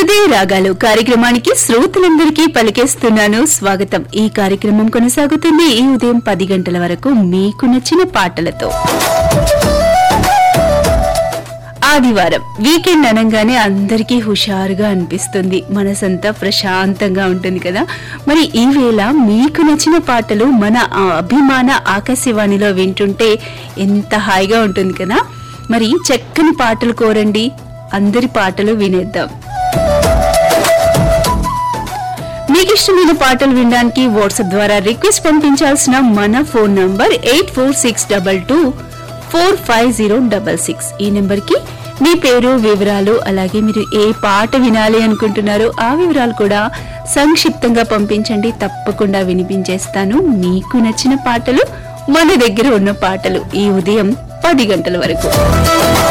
హృదయ రాగాలు కార్యక్రమానికి శ్రోతలందరికీ పలికేస్తున్నాను స్వాగతం ఈ కార్యక్రమం కొనసాగుతుంది ఈ ఉదయం పది గంటల వరకు మీకు నచ్చిన పాటలతో ఆదివారం వీకెండ్ అనగానే అందరికీ హుషారుగా అనిపిస్తుంది మనసంతా ప్రశాంతంగా ఉంటుంది కదా మరి ఈ వేళ మీకు నచ్చిన పాటలు మన ఆ అభిమాన ఆకాశవాణిలో వింటుంటే ఎంత హాయిగా ఉంటుంది కదా మరి చక్కని పాటలు కోరండి అందరి పాటలు వినేద్దాం మీకు ఇష్టమైన పాటలు వినడానికి వాట్సాప్ ద్వారా రిక్వెస్ట్ పంపించాల్సిన మన phone number eight four six double two four five zero double six ఈ నెంబర్ కి మీ పేరు వివరాలు అలాగే మీరు ఏ పాట వినాలి అనుకుంటున్నారో ఆ వివరాలు కూడా సంక్షిప్తంగా పంపించండి తప్పకుండా వినిపించేస్తాను మీకు నచ్చిన పాటలు మన దగ్గర ఉన్న పాటలు ఈ ఉదయం పది గంటల వరకు